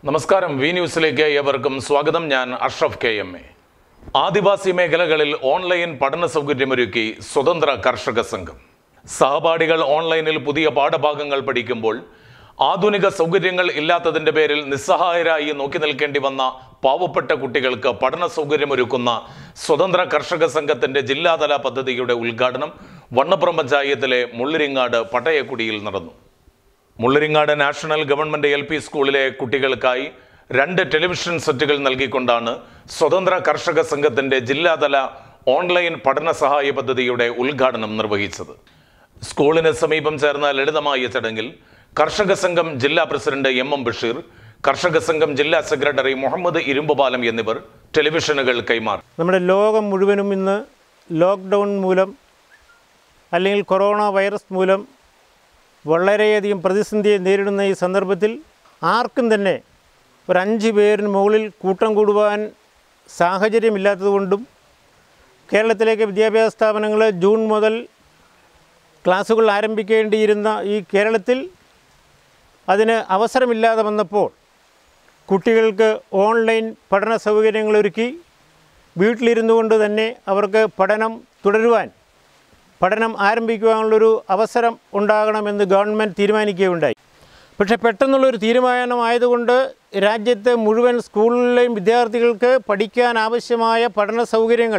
നമസ്കാരം വി ന്യൂസിലേക്ക് ഏവർക്കും സ്വാഗതം ഞാൻ അഷ്റഫ് കെ എം എ ആദിവാസി മേഖലകളിൽ ഓൺലൈൻ പഠന സൗകര്യമൊരുക്കി സ്വതന്ത്ര കർഷക സംഘം സഹപാഠികൾ ഓൺലൈനിൽ പുതിയ പാഠഭാഗങ്ങൾ പഠിക്കുമ്പോൾ ആധുനിക സൗകര്യങ്ങൾ ഇല്ലാത്തതിന്റെ പേരിൽ നിസ്സഹായരായി നോക്കി നിൽക്കേണ്ടി വന്ന പാവപ്പെട്ട കുട്ടികൾക്ക് പഠന സൗകര്യമൊരുക്കുന്ന സ്വതന്ത്ര കർഷക സംഘത്തിന്റെ ജില്ലാതല പദ്ധതിയുടെ ഉദ്ഘാടനം വണ്ണപ്പുറം പഞ്ചായത്തിലെ മുള്ളിരിങ്ങാട് പട്ടയക്കുടിയിൽ നടന്നു Mullaringad national government L P സ്കൂളിലെ കുട്ടികൾക്കായി രണ്ട് ടെലിവിഷൻ സെറ്റുകൾ നൽകിക്കൊണ്ടാണ് സ്വതന്ത്ര കർഷക സംഘത്തിന്റെ ജില്ലാതല ഓൺലൈൻ പഠന സഹായ പദ്ധതിയുടെ ഉദ്ഘാടനം നിർവഹിച്ചത് സ്കൂളിന് സമീപം ചേർന്ന ലളിതമായ ചടങ്ങിൽ കർഷക സംഘം ജില്ലാ പ്രസിഡന്റ് എം എം ബഷീർ കർഷക സംഘം ജില്ലാ സെക്രട്ടറി മുഹമ്മദ് ഇരുമ്പുപാലം എന്നിവർ ടെലിവിഷനുകൾ കൈമാറി നമ്മുടെ ലോകം മുഴുവനും ഇന്ന് ലോക്ക്ഡൗൺ മൂലം അല്ലെങ്കിൽ കൊറോണ വൈറസ് മൂലം വളരെയധികം പ്രതിസന്ധിയെ നേരിടുന്ന ഈ സന്ദർഭത്തിൽ ആർക്കും തന്നെ ഒരു അഞ്ച് പേരിന് മുകളിൽ കൂട്ടം കൂടുവാൻ സാഹചര്യമില്ലാത്തതുകൊണ്ടും കേരളത്തിലേക്ക് വിദ്യാഭ്യാസ സ്ഥാപനങ്ങൾ ജൂൺ മുതൽ ക്ലാസ്സുകൾ ആരംഭിക്കേണ്ടിയിരുന്ന ഈ കേരളത്തിൽ അതിന് അവസരമില്ലാതെ വന്നപ്പോൾ കുട്ടികൾക്ക് ഓൺലൈൻ പഠന സൗകര്യങ്ങളൊരുക്കി വീട്ടിലിരുന്നു കൊണ്ട് തന്നെ അവർക്ക് പഠനം തുടരുവാൻ പഠനം ആരംഭിക്കുവാനുള്ളൊരു അവസരം ഉണ്ടാകണമെന്ന് ഗവൺമെൻറ് തീരുമാനിക്കുകയുണ്ടായി പക്ഷേ പെട്ടെന്നുള്ളൊരു തീരുമാനമായതുകൊണ്ട് രാജ്യത്തെ മുഴുവൻ സ്കൂളിലെയും വിദ്യാർത്ഥികൾക്ക് പഠിക്കാൻ ആവശ്യമായ പഠന സൗകര്യങ്ങൾ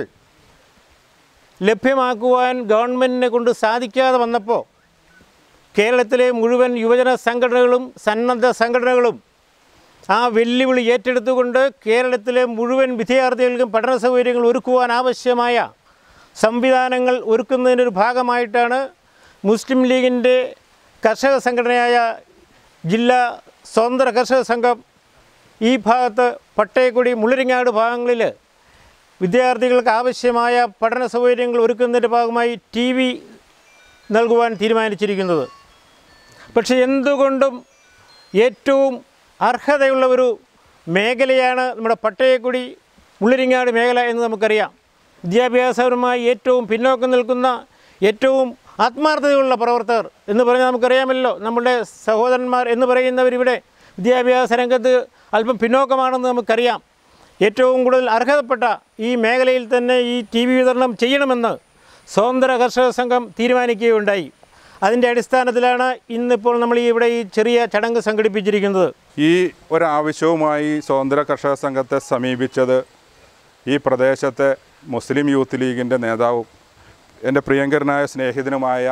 ലഭ്യമാക്കുവാൻ ഗവൺമെൻറ്റിനെ കൊണ്ട് സാധിക്കാതെ വന്നപ്പോൾ കേരളത്തിലെ മുഴുവൻ യുവജന സംഘടനകളും സന്നദ്ധ സംഘടനകളും ആ വെല്ലുവിളി ഏറ്റെടുത്തുകൊണ്ട് കേരളത്തിലെ മുഴുവൻ വിദ്യാർത്ഥികൾക്കും പഠന സൗകര്യങ്ങൾ ഒരുക്കുവാൻ ആവശ്യമായ സംവിധാനങ്ങൾ ഒരുക്കുന്നതിൻ്റെ ഒരു ഭാഗമായിട്ടാണ് മുസ്ലിം ലീഗിൻ്റെ കർഷക സംഘടനയായ ജില്ലാ സ്വതന്ത്ര കർഷക സംഘം ഈ ഭാഗത്ത് പട്ടയക്കുടി മുള്ളരിങ്ങാട് ഭാഗങ്ങളിൽ വിദ്യാർത്ഥികൾക്ക് ആവശ്യമായ പഠന സൗകര്യങ്ങൾ ഒരുക്കുന്നതിൻ്റെ ഭാഗമായി ടി വി നൽകുവാൻ തീരുമാനിച്ചിരിക്കുന്നത് പക്ഷേ എന്തുകൊണ്ടും ഏറ്റവും അർഹതയുള്ള ഒരു മേഖലയാണ് നമ്മുടെ പട്ടയക്കുടി മുള്ളിരിങ്ങാട് മേഖല എന്ന് നമുക്കറിയാം വിദ്യാഭ്യാസപരമായി ഏറ്റവും പിന്നോക്കം നിൽക്കുന്ന ഏറ്റവും ആത്മാർത്ഥതയുള്ള പ്രവർത്തകർ എന്ന് പറഞ്ഞാൽ നമുക്കറിയാമല്ലോ നമ്മുടെ സഹോദരന്മാർ എന്ന് പറയുന്നവരിവിടെ വിദ്യാഭ്യാസ രംഗത്ത് അല്പം പിന്നോക്കമാണെന്ന് നമുക്കറിയാം ഏറ്റവും കൂടുതൽ അർഹതപ്പെട്ട ഈ മേഖലയിൽ തന്നെ ഈ ടി വി വിതരണം ചെയ്യണമെന്ന് സ്വതന്ത്ര കർഷക സംഘം തീരുമാനിക്കുകയുണ്ടായി അതിൻ്റെ അടിസ്ഥാനത്തിലാണ് ഇന്നിപ്പോൾ നമ്മൾ ഈ ഇവിടെ ഈ ചെറിയ ചടങ്ങ് സംഘടിപ്പിച്ചിരിക്കുന്നത് ഈ ഒരാവശ്യവുമായി സ്വതന്ത്ര കർഷക സംഘത്തെ സമീപിച്ചത് ഈ പ്രദേശത്തെ മുസ്ലിം യൂത്ത് ലീഗിൻ്റെ നേതാവും എൻ്റെ പ്രിയങ്കരനായ സ്നേഹിതനുമായ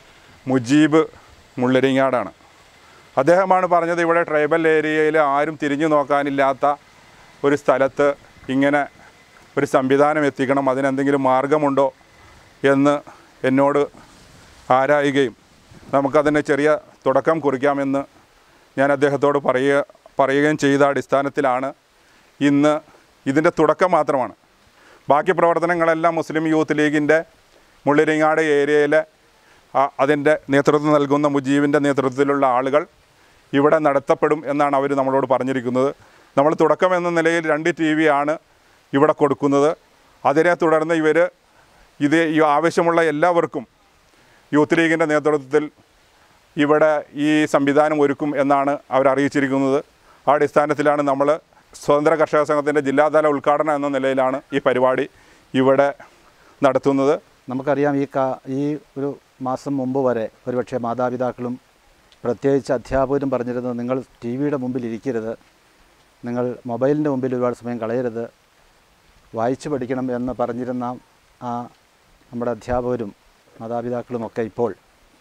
മുജീബ് മുള്ളരിങ്ങാടാണ് അദ്ദേഹമാണ് പറഞ്ഞത് ഇവിടെ ട്രൈബൽ ഏരിയയിൽ ആരും തിരിഞ്ഞു നോക്കാനില്ലാത്ത ഒരു സ്ഥലത്ത് ഇങ്ങനെ ഒരു സംവിധാനം എത്തിക്കണം അതിനെന്തെങ്കിലും മാർഗമുണ്ടോ എന്ന് എന്നോട് ആരായുകയും നമുക്കതിന് ചെറിയ തുടക്കം കുറിക്കാമെന്ന് ഞാൻ അദ്ദേഹത്തോട് പറയുക പറയുകയും ചെയ്ത അടിസ്ഥാനത്തിലാണ് ഇന്ന് ഇതിൻ്റെ തുടക്കം മാത്രമാണ് ബാക്കി പ്രവർത്തനങ്ങളെല്ലാം മുസ്ലിം യൂത്ത് ലീഗിൻ്റെ മുള്ളിരിങ്ങാട് ഏരിയയിലെ ആ- അതിൻ്റെ നേതൃത്വം നൽകുന്ന മുജീബിൻ്റെ നേതൃത്വത്തിലുള്ള ആളുകൾ ഇവിടെ നടത്തപ്പെടും എന്നാണ് അവർ നമ്മളോട് പറഞ്ഞിരിക്കുന്നത് നമ്മൾ തുടക്കം എന്ന നിലയിൽ രണ്ട് ടി വി ആണ് ഇവിടെ കൊടുക്കുന്നത് അതിനെ തുടർന്ന് ഇവർ ഇത് ഈ ആവശ്യമുള്ള എല്ലാവർക്കും യൂത്ത് ലീഗിൻ്റെ നേതൃത്വത്തിൽ ഇവിടെ ഈ സംവിധാനം ഒരുക്കും എന്നാണ് അവർ അറിയിച്ചിരിക്കുന്നത് ആ അടിസ്ഥാനത്തിലാണ് നമ്മൾ സ്വതന്ത്ര കർഷക സംഘത്തിൻ്റെ ജില്ലാതല ഉദ്ഘാടനം എന്ന നിലയിലാണ് ഈ പരിപാടി ഇവിടെ നടത്തുന്നത് നമുക്കറിയാം ഈ കാ ഈ ഒരു മാസം മുമ്പ് വരെ ഒരുപക്ഷെ മാതാപിതാക്കളും പ്രത്യേകിച്ച് അധ്യാപകരും പറഞ്ഞിരുന്നത് നിങ്ങൾ ടി വിയുടെ മുമ്പിൽ ഇരിക്കരുത് നിങ്ങൾ മൊബൈലിൻ്റെ മുമ്പിൽ ഒരുപാട് സമയം കളയരുത് വായിച്ചു പഠിക്കണം എന്ന് പറഞ്ഞിരുന്ന ആ നമ്മുടെ അധ്യാപകരും മാതാപിതാക്കളുമൊക്കെ ഇപ്പോൾ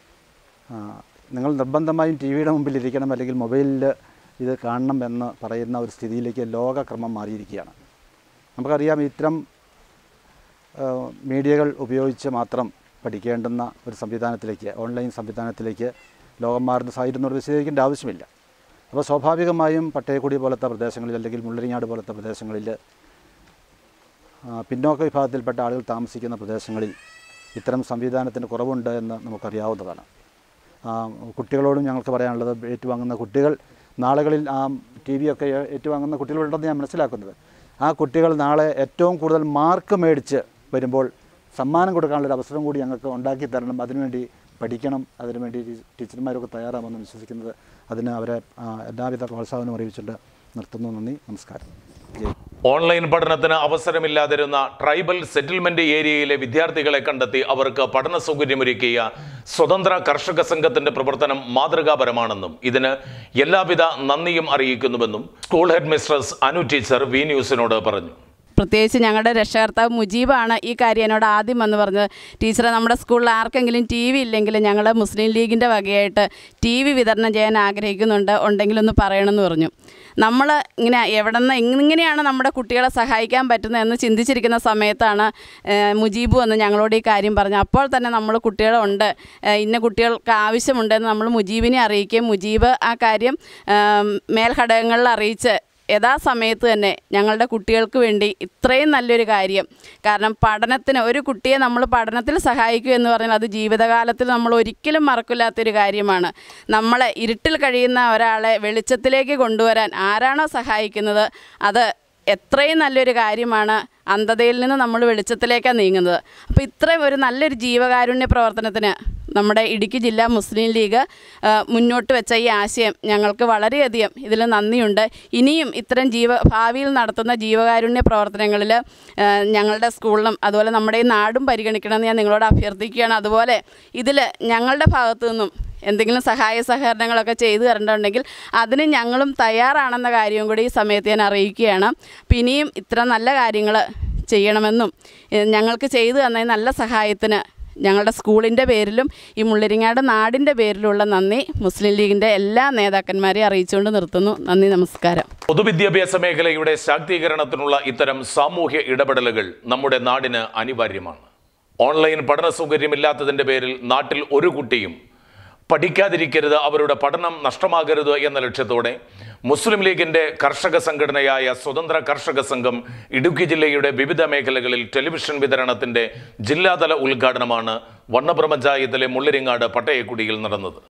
ആ, നിങ്ങൾ നിർബന്ധമായും ടി വിയുടെ മുമ്പിൽ ഇരിക്കണം അല്ലെങ്കിൽ മൊബൈലിൽ ഇത് കാണണം എന്ന് പറയുന്ന ഒരു സ്ഥിതിയിലേക്ക് ലോകക്രമം മാറിയിരിക്കുകയാണ് നമുക്കറിയാം ഇത്തരം ഏഹ് മീഡിയകൾ ഉപയോഗിച്ച് മാത്രം പഠിക്കേണ്ടുന്ന ഒരു സംവിധാനത്തിലേക്ക് ഓൺലൈൻ സംവിധാനത്തിലേക്ക് ലോകം മാറുന്ന സാഹചര്യം എന്ന് വിശദീകരിക്കേണ്ട ആവശ്യമില്ല അപ്പോൾ സ്വാഭാവികമായും പട്ടയക്കുടി പോലത്തെ പ്രദേശങ്ങളിൽ അല്ലെങ്കിൽ മുള്ളരിങ്ങാട് പോലത്തെ പ്രദേശങ്ങളിൽ ആ, പിന്നോക്ക വിഭാഗത്തിൽപ്പെട്ട ആളുകൾ താമസിക്കുന്ന പ്രദേശങ്ങളിൽ ഇത്തരം സംവിധാനത്തിന് കുറവുണ്ട് എന്ന് നമുക്കറിയാവുന്നതാണ് ആ, കുട്ടികളോടും ഞങ്ങൾക്ക് പറയാനുള്ളത് ഏറ്റുവാങ്ങുന്ന കുട്ടികൾ നാളുകളിൽ ആ ടി വി ഒക്കെ ഏറ്റുവാങ്ങുന്ന കുട്ടികളുണ്ടെന്ന് ഞാൻ മനസ്സിലാക്കുന്നത് ആ കുട്ടികൾ നാളെ ഏറ്റവും കൂടുതൽ മാർക്ക് മേടിച്ച് വരുമ്പോൾ സമ്മാനം കൊടുക്കാനുള്ളൊരു അവസരം കൂടി ഞങ്ങൾക്ക് ഉണ്ടാക്കി തരണം അതിനുവേണ്ടി പഠിക്കണം അതിനുവേണ്ടി ടീ- ടീച്ചർമാരൊക്കെ തയ്യാറാമെന്ന് വിശ്വസിക്കുന്നത് അതിന് അവരെ ആ, എല്ലാവിധ പ്രോത്സാഹനവും അറിയിച്ചിട്ട് നിർത്തുന്നു നന്ദി നമസ്കാരം ജയ് ഓൺലൈൻ പഠനത്തിന് അവസരമില്ലാതിരുന്ന ട്രൈബൽ സെറ്റിൽമെന്റ് ഏരിയയിലെ വിദ്യാർത്ഥികളെ കണ്ടെത്തി അവർക്ക് പഠന സൗകര്യമൊരുക്കിയ സ്വതന്ത്ര കർഷക സംഘത്തിന്റെ പ്രവർത്തനം മാതൃകാപരമാണെന്നും ഇതിന് എല്ലാവിധ നന്ദിയും അറിയിക്കുന്നുവെന്നും school headmistress Anu teacher V ന്യൂസിനോട് പറഞ്ഞു പ്രത്യേകിച്ച് ഞങ്ങളുടെ രക്ഷകർത്താവ് മുജീബാണ് ഈ കാര്യം എന്നോട് ആദ്യം വന്ന് പറഞ്ഞത് ടീച്ചറെ നമ്മുടെ സ്കൂളിൽ ആർക്കെങ്കിലും ടി വി ഇല്ലെങ്കിൽ ഞങ്ങൾ മുസ്ലിം ലീഗിൻ്റെ വകയായിട്ട് ടി വി വിതരണം ചെയ്യാൻ ആഗ്രഹിക്കുന്നുണ്ട് ഉണ്ടെങ്കിലൊന്ന് പറയണമെന്ന് പറഞ്ഞു നമ്മൾ ഇങ്ങനെ എവിടെ നിന്ന് ഇങ്ങനെയാണ് നമ്മുടെ കുട്ടികളെ സഹായിക്കാൻ പറ്റുന്നതെന്ന് ചിന്തിച്ചിരിക്കുന്ന സമയത്താണ് ഏഹ്, മുജീബ് വന്ന് ഞങ്ങളോട് ഈ കാര്യം പറഞ്ഞു അപ്പോൾ തന്നെ നമ്മൾ കുട്ടികളുണ്ട് ഏഹ്, ഇന്ന കുട്ടികൾക്ക് ആവശ്യമുണ്ടെന്ന് നമ്മൾ മുജീബിനെ അറിയിക്കുകയും മുജീബ് ആ കാര്യം ഏഹ്, മേൽഘടകങ്ങളിൽ അറിയിച്ച് യഥാസമയത്ത് തന്നെ ഞങ്ങളുടെ കുട്ടികൾക്ക് വേണ്ടി ഇത്രയും നല്ലൊരു കാര്യം കാരണം പഠനത്തിന് ഒരു കുട്ടിയെ നമ്മൾ പഠനത്തിൽ സഹായിക്കുക എന്ന് പറഞ്ഞാൽ അത് ജീവിതകാലത്തിൽ നമ്മൾ ഒരിക്കലും മറക്കില്ലാത്തൊരു കാര്യമാണ് നമ്മളെ ഇരുട്ടിൽ കഴിയുന്ന ഒരാളെ വെളിച്ചത്തിലേക്ക് കൊണ്ടുവരാൻ ആരാണോ സഹായിക്കുന്നത് അത് എത്രയും നല്ലൊരു കാര്യമാണ് അന്ധതയിൽ നിന്ന് നമ്മൾ വെളിച്ചത്തിലേക്കാണ് നീങ്ങുന്നത് അപ്പോൾ ഇത്രയും ഒരു നല്ലൊരു ജീവകാരുണ്യ പ്രവർത്തനത്തിന് നമ്മുടെ ഇടുക്കി ജില്ലാ മുസ്ലിം ലീഗ് ആ, മുന്നോട്ട് വെച്ച ഈ ആശയം ഞങ്ങൾക്ക് വളരെയധികം ഇതിൽ നന്ദിയുണ്ട് ഇനിയും ഇത്തരം ജീവ ഭാവിയിൽ നടത്തുന്ന ജീവകാരുണ്യ പ്രവർത്തനങ്ങളിൽ ആ, ഞങ്ങളുടെ സ്കൂളിലും അതുപോലെ നമ്മുടെ ഈ നാടും പരിഗണിക്കണമെന്ന് ഞാൻ നിങ്ങളോട് അഭ്യർത്ഥിക്കുകയാണ് അതുപോലെ ഇതിൽ ഞങ്ങളുടെ ഭാഗത്തു നിന്നും എന്തെങ്കിലും സഹായ സഹകരണങ്ങളൊക്കെ ചെയ്തു തരേണ്ടതുണ്ടെങ്കിൽ അതിന് ഞങ്ങളും തയ്യാറാണെന്ന കാര്യവും കൂടി ഈ സമയത്ത് ഞാൻ അറിയിക്കുകയാണ് അപ്പം ഇനിയും ഇത്ര നല്ല കാര്യങ്ങൾ ചെയ്യണമെന്നും ഏഹ് ഞങ്ങൾക്ക് ചെയ്തു തന്ന ഈ നല്ല സഹായത്തിന് ഞങ്ങളുടെ സ്കൂളിൻ്റെ പേരിലും ഈ മുള്ളരിങ്ങാട് നാടിൻ്റെ പേരിലുള്ള നന്ദി മുസ്ലിം ലീഗിൻ്റെ എല്ലാ നേതാക്കന്മാരെയും അറിയിച്ചുകൊണ്ട് നിർത്തുന്നു നന്ദി നമസ്കാരം പൊതുവിദ്യാഭ്യാസ മേഖലയുടെ ശാക്തീകരണത്തിനുള്ള ഇത്തരം സാമൂഹ്യ ഇടപെടലുകൾ നമ്മുടെ നാടിന് അനിവാര്യമാണ് ഓൺലൈൻ പഠന സൗകര്യമില്ലാത്തതിൻ്റെ പേരിൽ നാട്ടിൽ ഒരു കുട്ടിയും പഠിക്കാതിരിക്കരുത് അവരുടെ പഠനം നഷ്ടമാകരുത് എന്ന ലക്ഷ്യത്തോടെ മുസ്ലിം ലീഗിന്റെ കർഷക സംഘടനയായ സ്വതന്ത്ര കർഷക സംഘം ഇടുക്കി ജില്ലയുടെ വിവിധ മേഖലകളിൽ ടെലിവിഷൻ വിതരണത്തിന്റെ ജില്ലാതല ഉദ്ഘാടനമാണ് വണ്ണപ്രപഞ്ചായത്തിലെ മുള്ളിരിങ്ങാട് പട്ടയക്കുടിയിൽ നടന്നത്